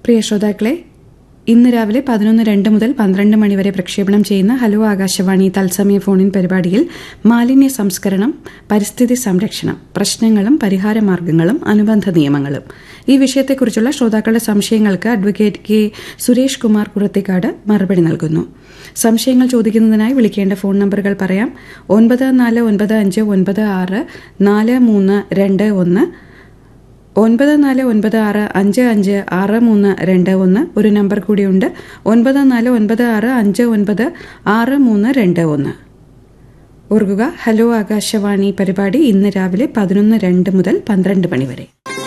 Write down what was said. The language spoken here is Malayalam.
പ്രിയ ശ്രോതാക്കളെ ഇന്ന് രാവിലെ പതിനൊന്ന് രണ്ട് മുതൽ പന്ത്രണ്ട് മണിവരെ പ്രക്ഷേപണം ചെയ്യുന്ന ഹലോ ആകാശവാണി തത്സമയ ഫോണിൻ പരിപാടിയിൽ മാലിന്യ സംസ്കരണം പരിസ്ഥിതി സംരക്ഷണം പ്രശ്നങ്ങളും പരിഹാരമാർഗങ്ങളും അനുബന്ധ നിയമങ്ങളും ഈ വിഷയത്തെക്കുറിച്ചുള്ള ശ്രോതാക്കളുടെ സംശയങ്ങൾക്ക് അഡ്വക്കേറ്റ് കെ സുരേഷ് കുമാർ കുറത്തിക്കാട് മറുപടി നൽകുന്നു സംശയങ്ങൾ ചോദിക്കുന്നതിനായി വിളിക്കേണ്ട ഫോൺ നമ്പറുകൾ പറയാം ഒൻപത് നാല് ഒൻപത് അഞ്ച് ഒൻപത് ആറ് നാല് മൂന്ന് രണ്ട് ഒന്ന് ഒൻപത് നാല് ഒൻപത് ആറ് അഞ്ച് അഞ്ച് ആറ് മൂന്ന് രണ്ട് ഒന്ന് ഒരു നമ്പർ കൂടിയുണ്ട് ഒൻപത് നാല് ഒൻപത് ആറ് അഞ്ച് ഒൻപത് ആറ് മൂന്ന് രണ്ട് ഒന്ന് ഓർക്കുക ഹലോ ആകാശവാണി പരിപാടി ഇന്ന് രാവിലെ പതിനൊന്ന് രണ്ട് മുതൽ പന്ത്രണ്ട് മണി വരെ